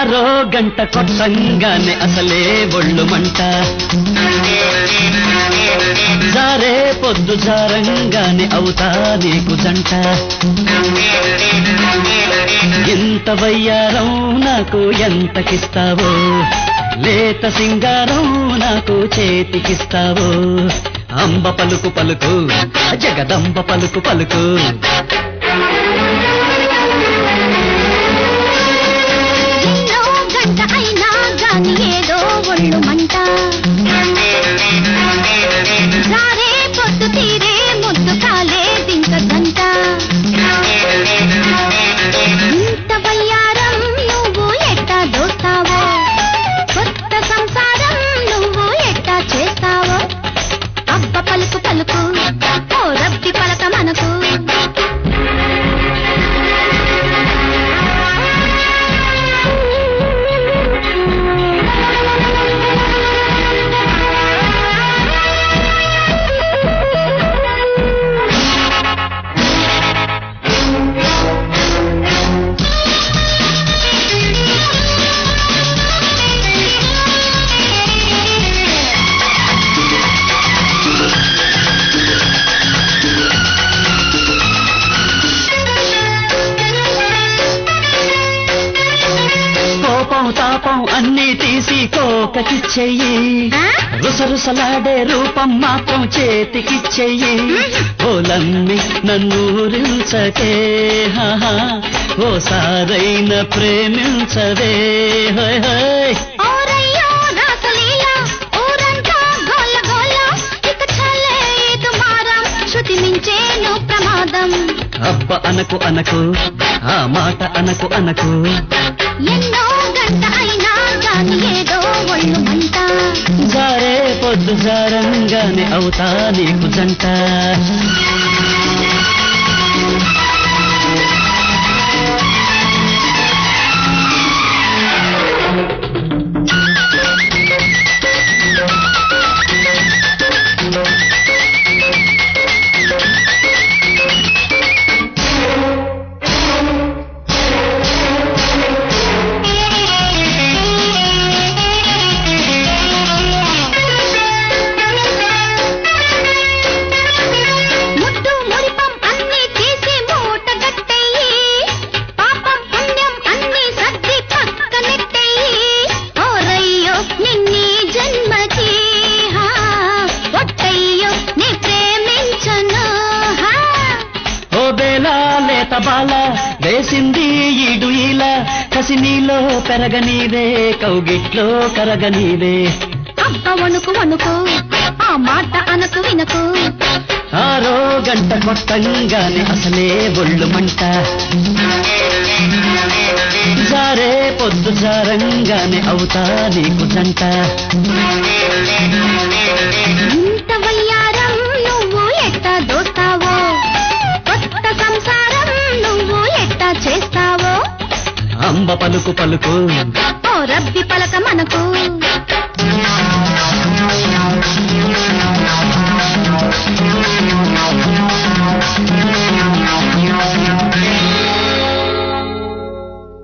ఆరో గంట కొట్టంగానే అసలే ఒళ్ళు మంట జారే పొద్దు జారంగానే అవుతా నీకు జంట ఇంత వయ్యారం నాకు ఎంతకిస్తావో లేత సింగారం నాకు చేతికిస్తావో అంబ పలుకు పలుకు జగదంబ పలుకు పలుకు ఎన్నో గంట అయినా గాని ఏదో ఒళ్ళు మంట రారే పొద్దు తీరే ముద్దు కాలే దింక గంట ఇంత వయ్యారం నువ్వు ఎట్టా దోస్తావో కొత్త సంసారం నువ్వు ఎట్టా చేస్తావో అబ్బ పలుకు పలుకు ఓ రబ్బి పలక మనకు కోపం తాపం అన్నీ తీసి కోకకిచ్చెయ్యి ఆ? రుసరుసలాడే రూపం మాత్రం చేతికిచ్చెయ్యి ఓలమ్మి నన్నూరించకే హాహా ఓసారైన ప్రేమించవే హోయ్ హోయ్ ఓరయ్యో రాసలీల ఊరంతా గోల గోల ఇక చల్లే ఇది మారం శృతి మించేను ప్రమాదం అబ్బ అనకు అనకు ఆ మాట అనకు అనకు ఎన్నో గంట అయినా గాని ఏదో ఒళ్ళు మంట జారే పొద్దు జారంగానే అవుతా నీకు జంట ముద్దు మురిపం అన్ని చేసి మూట గట్టెయ్యి పాపం పుణ్యం అన్ని సర్ది పక్కనెట్టెయ్యి ఓరయ్యో నిన్నీ జన్మకి హా ఒట్టయ్యో నీ ప్రేమించను హా ఓ బేలా లేత బాల వేసింది ఈడు ఇలా కసి నీలో పెరగనీదే కౌగిట్లో కరగనీదే అబ్బ వణుకు వణుకు ఆ మాట అనకు వినకు ఆరో గంట కొట్టంగానే అసలే ఒళ్ళు మంట జారే పొద్దు జారంగానే అవుతా నీకు జంట ఇంత వయ్యారం నువ్వు ఎట్టా దోస్తావో కొత్త సంసారం నువ్వు ఎట్టా చేస్తావో అంబ పలుకు పలుకు ఓ రబ్బి పలక మనకు